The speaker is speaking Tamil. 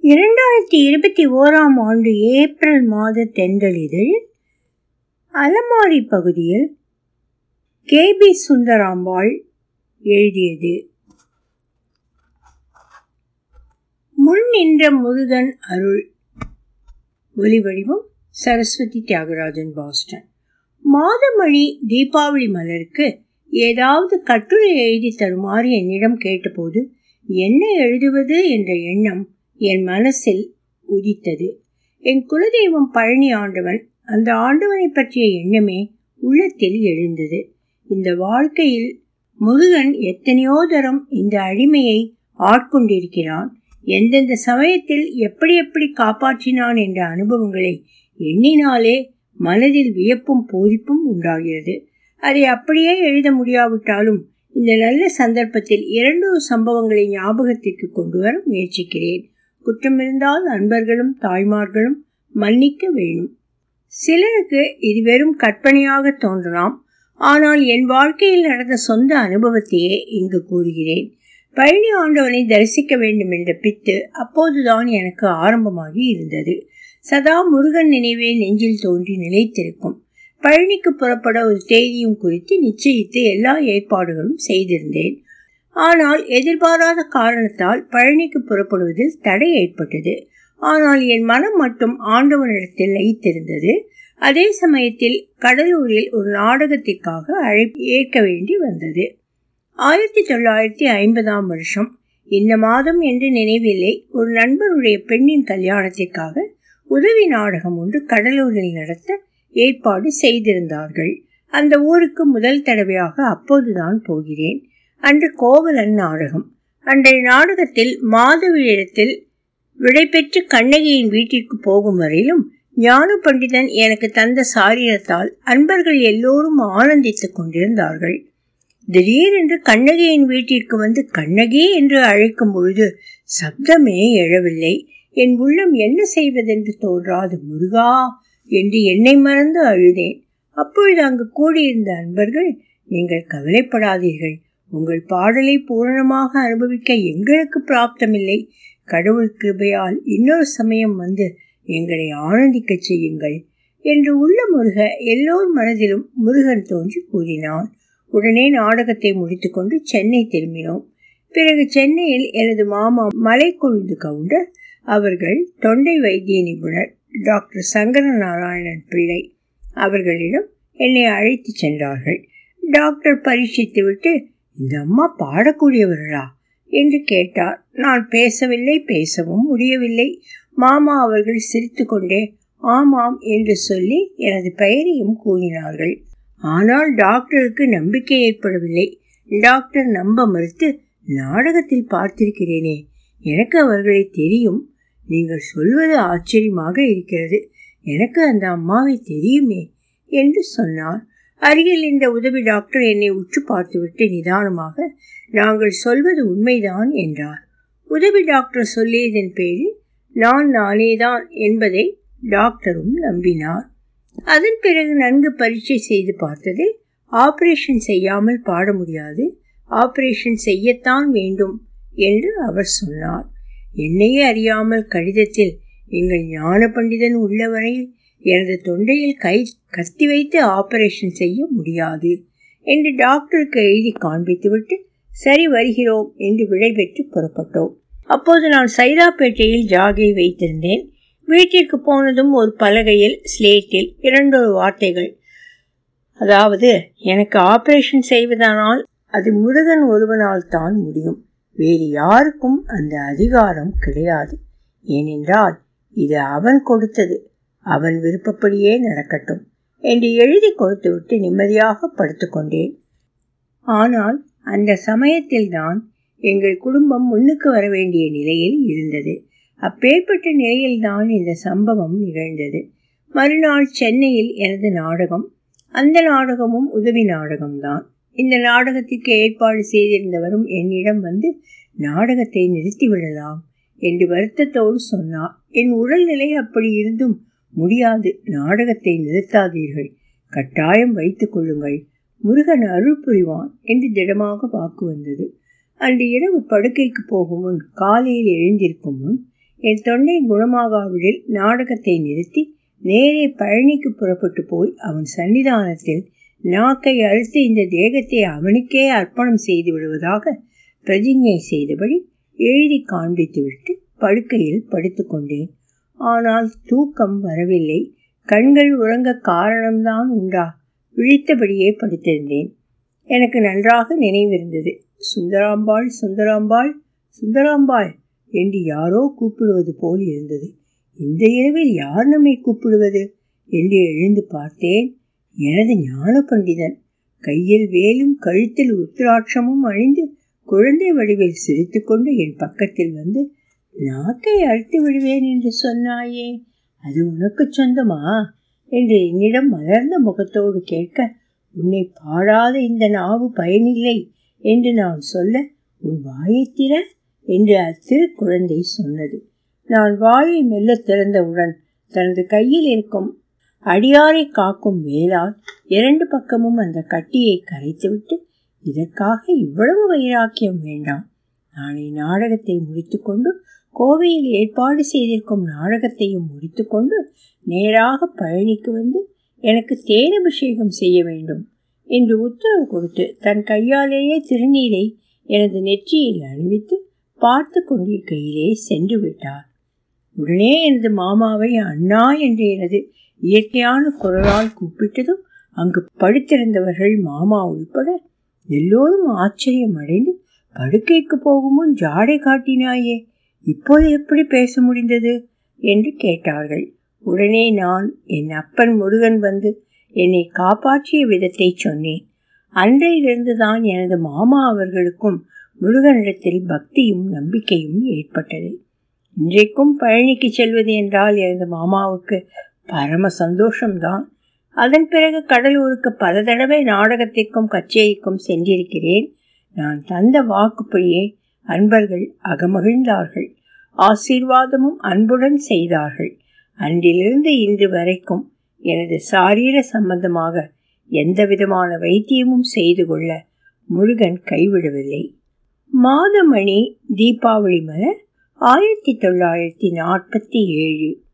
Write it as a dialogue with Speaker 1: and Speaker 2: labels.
Speaker 1: இரண்டாயிரத்தி இருபத்தி ஓராம் ஆண்டு ஏப்ரல் மாத தென்றலிதழ் அலமாரி பகுதியில் கே பி சுந்தராம்பாள் எழுதியது முன் நின்ற முருகன் அருள் ஒலிவடிவம் சரஸ்வதி தியாகராஜன் பாஸ்டன் மாதமணி தீபாவளி மலருக்கு ஏதாவது கட்டுரை எழுதி தருமாறு என்னிடம் கேட்டபோது என்ன எழுதுவது என்ற எண்ணம் என் மனசில் உதித்தது என் குலதெய்வம் பழனி ஆண்டவன் அந்த ஆண்டவனை பற்றிய எண்ணமே உள்ளத்தில் எழுந்தது இந்த வாழ்க்கையில் முருகன் எத்தனையோ தரம் இந்த அடிமையை ஆட்கொண்டிருக்கிறான் எந்தெந்த சமயத்தில் எப்படி எப்படி காப்பாற்றினான் என்ற அனுபவங்களை எண்ணினாலே மனதில் வியப்பும் பூரிப்பும் உண்டாகிறது அதை அப்படியே எழுத முடியாவிட்டாலும் இந்த நல்ல சந்தர்ப்பத்தில் இரண்டொரு சம்பவங்களை ஞாபகத்திற்கு கொண்டு வர முயற்சிக்கிறேன் குற்றமிருந்தால் நண்பர்களும் தாய்மார்களும் மன்னிக்க வேணும் சிலருக்கு இது வெறும் கற்பனையாக தோன்றலாம் ஆனால் என் வாழ்க்கையில் நடந்த சொந்த அனுபவத்தையே இங்கு கூறுகிறேன் பழனி ஆண்டவனை தரிசிக்க வேண்டும் என்ற பித்து அப்போதுதான் எனக்கு ஆரம்பமாகி இருந்தது சதா முருகன் நினைவே நெஞ்சில் தோன்றி நிலைத்திருக்கும் பழனிக்கு புறப்பட ஒரு தேதியும் குறித்து நிச்சயித்து எல்லா ஏற்பாடுகளும் செய்திருந்தேன் ஆனால் எதிர்பாராத காரணத்தால் பழனிக்கு புறப்படுவதில் தடை ஏற்பட்டது ஆனால் என் மனம் மட்டும் ஆண்டவனிடத்தில் லயித்திருந்தது அதே சமயத்தில் கடலூரில் ஒரு நாடகத்திற்காக அழைப்பு ஏற்க வேண்டி வந்தது ஆயிரத்தி தொள்ளாயிரத்தி ஐம்பதாம் வருஷம் இந்த மாதம் என்று நினைவில்லை ஒரு நண்பருடைய பெண்ணின் கல்யாணத்திற்காக உதவி நாடகம் ஒன்று கடலூரில் நடத்த ஏற்பாடு செய்திருந்தார்கள் அந்த ஊருக்கு முதல் தடவையாக அப்போதுதான் போகிறேன் அன்று கோவலன் நாடகம் அன்றைய நாடகத்தில் மாதவியிடத்தில் விடைபெற்று கண்ணகியின் வீட்டிற்கு போகும் வரையிலும் ஞான பண்டிதன் எனக்கு தந்த சாரீரத்தால் அன்பர்கள் எல்லோரும் ஆனந்தித்துக் கொண்டிருந்தார்கள் திடீரென்று கண்ணகியின் வீட்டிற்கு வந்து கண்ணகி என்று அழைக்கும் பொழுது சப்தமே எழவில்லை என் உள்ளம் என்ன செய்வதென்று தோன்றாது முருகா என்று என்னை மறந்து அழுதேன் அப்பொழுது அங்கு கூடியிருந்த அன்பர்கள் நீங்கள் கவலைப்படாதீர்கள் உங்கள் பாடலை பூரணமாக அனுபவிக்க எங்களுக்கு பிராப்தமில்லை கடவுள் கிருபையால் இன்னொரு சமயம் வந்து எங்களை ஆனந்திக்க செய்யுங்கள் என்று உள்ள முருக எல்லோர் மனதிலும் முருகன் தோன்றி கூறினான் உடனே நாடகத்தை முடித்துக்கொண்டு சென்னை திரும்பினோம் பிறகு சென்னையில் எனது மாமா மலை கொழுந்து கவுண்டர் அவர்கள் தொண்டை வைத்திய நிபுணர் டாக்டர் சங்கர நாராயணன் பிள்ளை அவர்களிடம் என்னை அழைத்து சென்றார்கள் டாக்டர் பரீட்சித்துவிட்டு இந்த அம்மா பாடக்கூடியவர்களா என்று கேட்டார் நான் பேசவில்லை பேசவும் முடியவில்லை மாமா அவர்கள் சிரித்துக்கொண்டே ஆமாம் என்று சொல்லி எனது பெயரையும் கூறினார்கள் ஆனால் டாக்டருக்கு நம்பிக்கை ஏற்படவில்லை டாக்டர் நம்ப மறுத்து நாடகத்தில் பார்த்திருக்கிறேனே எனக்கு அவர்களை தெரியும் நீங்கள் சொல்வது ஆச்சரியமாக இருக்கிறது எனக்கு அந்த அம்மாவை தெரியுமே என்று சொன்னார் அருகில் இந்த உதவி டாக்டர் என்னை உற்று பார்த்துவிட்டு நிதானமாக நாங்கள் சொல்வது உண்மைதான் என்றார் உதவி டாக்டர் சொல்லியதன் பேரில் நான் நானேதான் என்பதை டாக்டரும் நம்பினார் அதன் பிறகு நன்கு பரீட்சை செய்து பார்த்ததில் ஆபரேஷன் செய்யாமல் பாட முடியாது ஆபரேஷன் செய்யத்தான் வேண்டும் என்று அவர் சொன்னார் என்னையே அறியாமல் கடிதத்தில் எங்கள் ஞான பண்டிதன் உள்ளவரையில் எனது தொண்டையில் கை கத்தி வைத்து ஆபரேஷன் செய்ய முடியாது என்று டாக்டருக்கு எழுதி காண்பித்துவிட்டு சரி வருகிறோம் என்று விடைபெற்று புறப்பட்டோம் அப்போது நான் சைதாப்பேட்டையில் ஜாகை வைத்திருந்தேன் வீட்டிற்கு போனதும் ஒரு பலகையில் ஸ்லேட்டில் இரண்டொரு வார்த்தைகள் அதாவது எனக்கு ஆபரேஷன் செய்வதானால் அது முருகன் ஒருவனால் தான் முடியும் வேறு யாருக்கும் அந்த அதிகாரம் கிடையாது ஏனென்றால் இது அவன் கொடுத்தது அவன் விருப்பப்படியே நடக்கட்டும் என்று எழுதி கொடுத்துவிட்டு நிம்மதியாக படுத்துக்கொண்டேன் ஆனால் அந்த சமயத்தில்தான் எங்கள் குடும்பம் முன்னுக்கு வர வேண்டிய நிலையில் இருந்தது அப்பேற்பட்ட நிலையில்தான் இந்த சம்பவம் நிகழ்ந்தது மறுநாள் சென்னையில் எனது நாடகம் அந்த நாடகமும் உதவி நாடகம்தான் இந்த நாடகத்திற்கு ஏற்பாடு செய்திருந்தவரும் என்னிடம் வந்து நாடகத்தை நிறுத்திவிடலாம் என்று வருத்தத்தோடு சொன்னார் என் உடல்நிலை அப்படி இருந்தும் முடியாது நாடகத்தை நிறுத்தாதீர்கள் கட்டாயம் வைத்துக் கொள்ளுங்கள் முருகன் அருள் புரிவான் என்று திடமாக வாக்கு வந்தது அன்று இரவு படுக்கைக்கு போகும் முன் காலையில் எழுந்திருக்கும் முன் என் தொண்டை குணமாகாவிடில் நாடகத்தை நிறுத்தி நேரே பழனிக்கு புறப்பட்டு போய் அவன் சன்னிதானத்தில் நாக்கை அறுத்து இந்த தேகத்தை அவனுக்கே அர்ப்பணம் செய்து விடுவதாக பிரதிஜை செய்தபடி எழுதி காண்பித்துவிட்டு படுக்கையில் படுத்துக்கொண்டேன் ஆனால் தூக்கம் வரவில்லை கண்கள் உறங்க காரணம்தான் உண்டா விழித்தபடியே படுத்திருந்தேன் எனக்கு நன்றாக நினைவிருந்தது சுந்தராம்பாள் சுந்தராம்பாள் சுந்தராம்பாள் என்று யாரோ கூப்பிடுவது போல் இருந்தது இந்த இரவில் யார் நம்மை கூப்பிடுவது என்று எழுந்து பார்த்தேன் எனது ஞான பண்டிதன் கையில் வேலும் கழுத்தில் உத்திராட்சமும் அணிந்து குழந்தை வடிவில் சிரித்துக்கொண்டு என் பக்கத்தில் வந்து நாக்கை அழுத்து விடுவேன் என்று சொன்னாயே அது உனக்கு சொந்தமா என்று என்னிடம் மலர்ந்த முகத்தோடு கேட்க உன்னை பாடாத இந்த நாவு பயனில்லை என்று நான் சொல்ல உன் வாயை திற என்று அத்திரு குழந்தை சொன்னது நான் வாயை மெல்ல திறந்தவுடன் தனது கையில் இருக்கும் அடியாரை காக்கும் வேளால் இரண்டு பக்கமும் அந்த கட்டியை கரைத்துவிட்டு இதற்காக இவ்வளவு வைராக்கியம் வேண்டாம் நாளை நாடகத்தை முடித்துக்கொண்டு கோவையில் ஏற்பாடு செய்திருக்கும் நாடகத்தையும் முடித்துக்கொண்டு நேராக பழனிக்கு வந்து எனக்கு தேனபிஷேகம் செய்ய வேண்டும் என்று உத்தரவு கொடுத்து தன் கையாலேயே திருநீரை எனது நெற்றியில் அணிவித்து பார்த்து கொண்டிருக்கையிலே சென்று விட்டார் உடனே எனது மாமாவை அண்ணா என்று எனது இயற்கையான குரலால் கூப்பிட்டதும் அங்கு படுத்திருந்தவர்கள் மாமா உள்பட எல்லோரும் ஆச்சரியம் அடைந்து படுக்கைக்கு போகும் முன் ஜாடை காட்டினாயே இப்போது எப்படி பேச முடிந்தது என்று கேட்டார்கள் உடனே நான் என் அப்பன் முருகன் வந்து என்னை காப்பாற்றிய விதத்தை சொன்னேன் அன்றையிலிருந்து தான் எனது மாமா அவர்களுக்கும் முருகனிடத்தில் பக்தியும் நம்பிக்கையும் ஏற்பட்டது இன்றைக்கும் பழனிக்கு செல்வது என்றால் எனது மாமாவுக்கு பரம சந்தோஷம்தான் அதன் பிறகு கடலூருக்கு பல தடவை நாடகத்திற்கும் கச்சேரிக்கும் சென்றிருக்கிறேன் நான் தந்த வாக்குப்படியே அன்பர்கள் அகமகிழ்ந்தார்கள் ஆசீர்வாதமும் அன்புடன் செய்தார்கள் அன்றிலிருந்து இன்று வரைக்கும் எனது சாரீர சம்பந்தமாக எந்த விதமான வைத்தியமும் செய்து கொள்ள முருகன் கைவிடவில்லை மாதமணி தீபாவளி மலர் ஆயிரத்தி தொள்ளாயிரத்தி நாற்பத்தி ஏழு